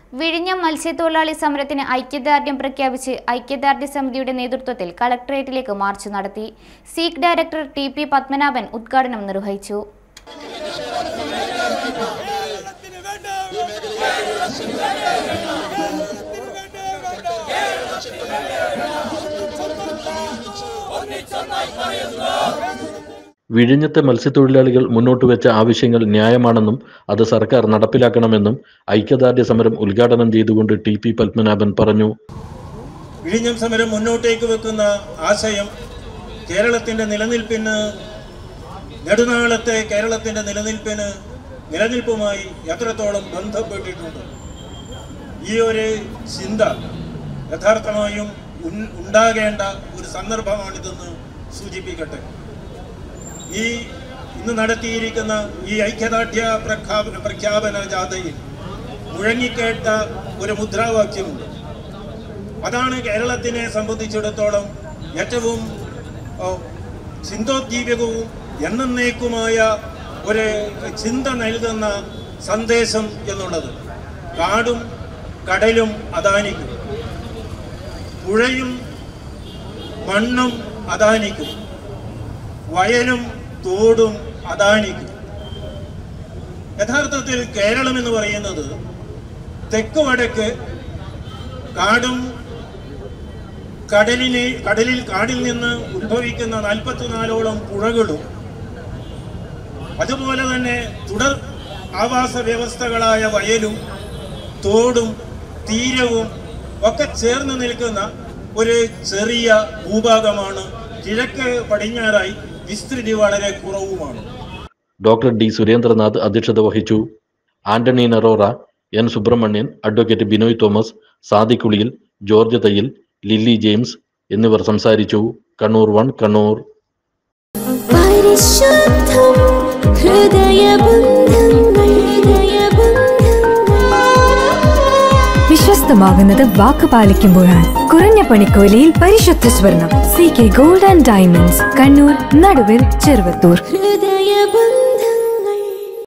വിഴിഞ്ഞം മത്സ്യത്തൊഴിലാളി സമരത്തിന് ഐക്യദാർഢ്യം പ്രഖ്യാപിച്ച് ഐക്യദാർഢ്യ സമിതിയുടെ നേതൃത്വത്തിൽ കളക്ടറേറ്റിലേക്ക് മാർച്ച് നടത്തി സീക്ക് ഡയറക്ടർ ടി പി പത്മനാഭൻ ഉദ്ഘാടനം നിർവഹിച്ചു വിഴിഞ്ഞത്തെ മത്സ്യത്തൊഴിലാളികൾ മുന്നോട്ട് വെച്ച ആവശ്യങ്ങൾ ന്യായമാണെന്നും അത് സർക്കാർ നടപ്പിലാക്കണമെന്നും ഐക്യദാർഢ്യ സമരം ഉദ്ഘാടനം ചെയ്തുകൊണ്ട് ടി പി പത്മനാഭൻ പറഞ്ഞു വിഴിഞ്ഞം സമരം മുന്നോട്ടേക്ക് വെക്കുന്ന ആശയം കേരളത്തിൻ്റെ നിലനിൽപ്പിന് നെടുനാളത്തെ കേരളത്തിൻ്റെ നിലനിൽപ്പിന് നിലനിൽപ്പുമായി എത്രത്തോളം ബന്ധപ്പെട്ടിട്ടുണ്ട് ഈ ഒരു ചിന്ത യഥാർത്ഥമായും ഉൻ- ഉണ്ടാകേണ്ട ഒരു സന്ദർഭമാണിതെന്ന് സൂചിപ്പിക്കട്ടെ ഈ ഇന്ന് നടത്തിയിരിക്കുന്ന ഈ ഐക്യദാർഢ്യ പ്രഖ്യാപന പ്രഖ്യാപന ജാഥയിൽ മുഴങ്ങിക്കേട്ട ഒരു മുദ്രാവാക്യമുണ്ട് അതാണ് കേരളത്തിനെ സംബന്ധിച്ചിടത്തോളം ഏറ്റവും ഓ, ചിന്തോദ്ദീപകവും എന്നേക്കുമായ ഒരു ചിന്ത നൽകുന്ന സന്ദേശം എന്നുള്ളത് കാടും കടലും അദാനിക്കും പുഴയും മണ്ണും അദാനിക്കും വയലും തോടും അദാനിക്കും യഥാർത്ഥത്തിൽ കേരളം എന്ന് പറയുന്നത് തെക്ക് വടക്ക് കാടും കടലിനെ കടലിൽ കാടിൽ നിന്ന് ഉത്ഭവിക്കുന്ന നാൽപ്പത്തിനാലോളം പുഴകളും അതുപോലെ തന്നെ തുടർ ആവാസ വ്യവസ്ഥകളായ വയലും തോടും തീരവും ഒക്കെ ചേർന്ന് നിൽക്കുന്ന ഒരു ചെറിയ ഭൂഭാഗമാണ് കിഴക്ക് പടിഞ്ഞാറായി വിസ്തൃതി വളരെ കുറവുമാണ് ഡോക്ടർ ഡി സുരേന്ദ്രനാഥ് അധ്യക്ഷത വഹിച്ചു ആന്റണി നറോറ എൻ സുബ്രഹ്മണ്യൻ അഡ്വക്കേറ്റ് ബിനോയ് തോമസ് സാദിക്കുളിയിൽ ജോർജ് തയ്യിൽ ലില്ലി ജെയിംസ് എന്നിവർ സംസാരിച്ചു കണ്ണൂർ വൺ കണ്ണൂർ പരിശുദ്ധം ഹൃദയബന്ധം വിശ്വസ്തമാകുന്നത് വാക്ക് പാലിക്കുമ്പോഴാണ് കുറഞ്ഞ പണിക്കൂലിയിൽ പരിശുദ്ധ സ്വർണം C K gold and diamonds Kannur Naduvil Cheruvathur ഹൃദയബന്ധം